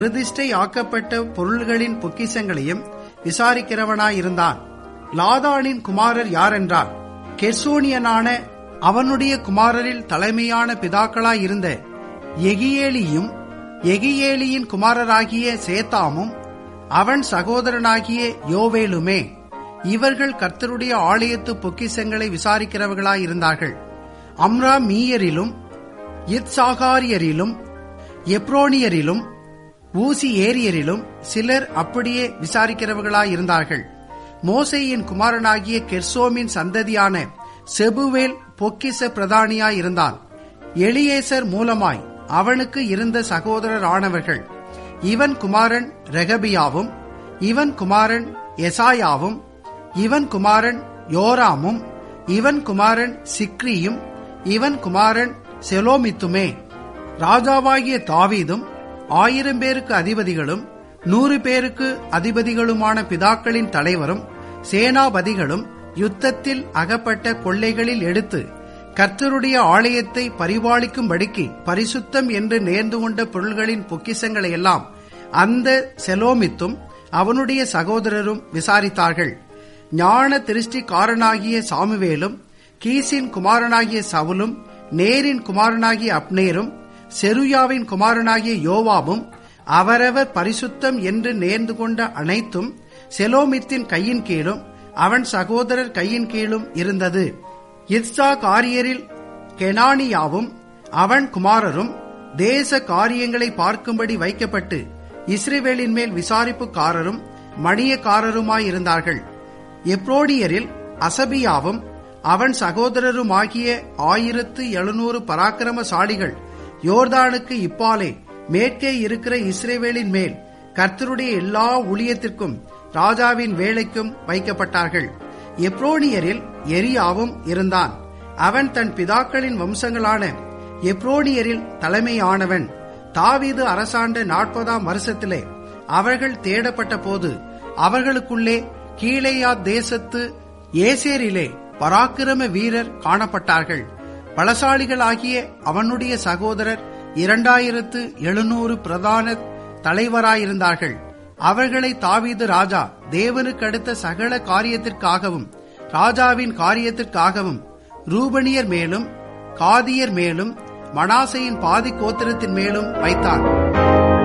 பிரதிஷ்டை ஆக்கப்பட்ட பொருள்களின் பொக்கிஷங்களையும் விசாரிக்கிறவனாயிருந்தான் லாதானின் குமாரர் யாரென்றால் கெர்சோனியனான அவனுடைய குமாரரில் தலைமையான பிதாக்களாயிருந்த எகியேலியும் எகியேலியின் குமாரராகிய சேத்தாமும் அவன் சகோதரனாகிய யோவேலுமே இவர்கள் கர்த்தருடைய ஆலயத்து பொக்கிஷங்களை விசாரிக்கிறவர்களாயிருந்தார்கள் அம்ரா மீயரிலும் இத்சாகாரியரிலும் எப்ரோனியரிலும் ஊசி ஏரியரிலும் சிலர் அப்படியே விசாரிக்கிறவர்களாயிருந்தார்கள் மோசையின் குமாரனாகிய கெர்சோமின் சந்ததியான செபுவேல் பொக்கிச பிரதானியாயிருந்தான் எலியேசர் மூலமாய் அவனுக்கு இருந்த சகோதரர் ஆனவர்கள் இவன் குமாரன் ரெகபியாவும் இவன் குமாரன் எசாயாவும் இவன் குமாரன் யோராமும் இவன் குமாரன் சிக்ரியும் இவன் குமாரன் செலோமித்துமே ராஜாவாகிய தாவீதும் ஆயிரம் பேருக்கு அதிபதிகளும் நூறு பேருக்கு அதிபதிகளுமான பிதாக்களின் தலைவரும் சேனாபதிகளும் யுத்தத்தில் அகப்பட்ட கொள்ளைகளில் எடுத்து கர்த்தருடைய ஆலயத்தை பரிபாலிக்கும்படிக்கு பரிசுத்தம் என்று நேர்ந்து கொண்ட பொருள்களின் பொக்கிசங்களையெல்லாம் அந்த செலோமித்தும் அவனுடைய சகோதரரும் விசாரித்தார்கள் ஞான திருஷ்டிக்காரனாகிய சாமுவேலும் கீசின் குமாரனாகிய சவுலும் நேரின் குமாரனாகிய அப்னேரும் செருயாவின் குமாரனாகிய யோவாபும் அவரவர் பரிசுத்தம் என்று நேர்ந்து கொண்ட அனைத்தும் செலோமித்தின் கையின் கீழும் அவன் சகோதரர் கையின் கீழும் இருந்தது இத்சா காரியரில் கெனானியாவும் அவன் குமாரரும் தேச காரியங்களை பார்க்கும்படி வைக்கப்பட்டு இஸ்ரேவேலின் மேல் விசாரிப்புக்காரரும் மணியக்காரருமாயிருந்தார்கள் எப்ரோடியரில் அசபியாவும் அவன் சகோதரருமாகிய ஆயிரத்து எழுநூறு பராக்கிரமசாலிகள் யோர்தானுக்கு இப்பாலே மேற்கே இருக்கிற இஸ்ரேவேலின் மேல் கர்த்தருடைய எல்லா ஊழியத்திற்கும் ராஜாவின் வேலைக்கும் வைக்கப்பட்டார்கள் எப்ரோனியரில் எரியாவும் இருந்தான் அவன் தன் பிதாக்களின் வம்சங்களான எப்ரோனியரில் தலைமையானவன் தாவீது அரசாண்ட நாற்பதாம் வருஷத்திலே அவர்கள் தேடப்பட்ட போது அவர்களுக்குள்ளே கீழேயா தேசத்து ஏசேரிலே பராக்கிரம வீரர் காணப்பட்டார்கள் பலசாலிகளாகிய அவனுடைய சகோதரர் இரண்டாயிரத்து எழுநூறு பிரதான தலைவராயிருந்தார்கள் அவர்களை தாவீது ராஜா தேவனுக்கு அடுத்த சகல காரியத்திற்காகவும் ராஜாவின் காரியத்திற்காகவும் ரூபனியர் மேலும் காதியர் மேலும் மனாசையின் பாதி கோத்திரத்தின் மேலும் வைத்தான்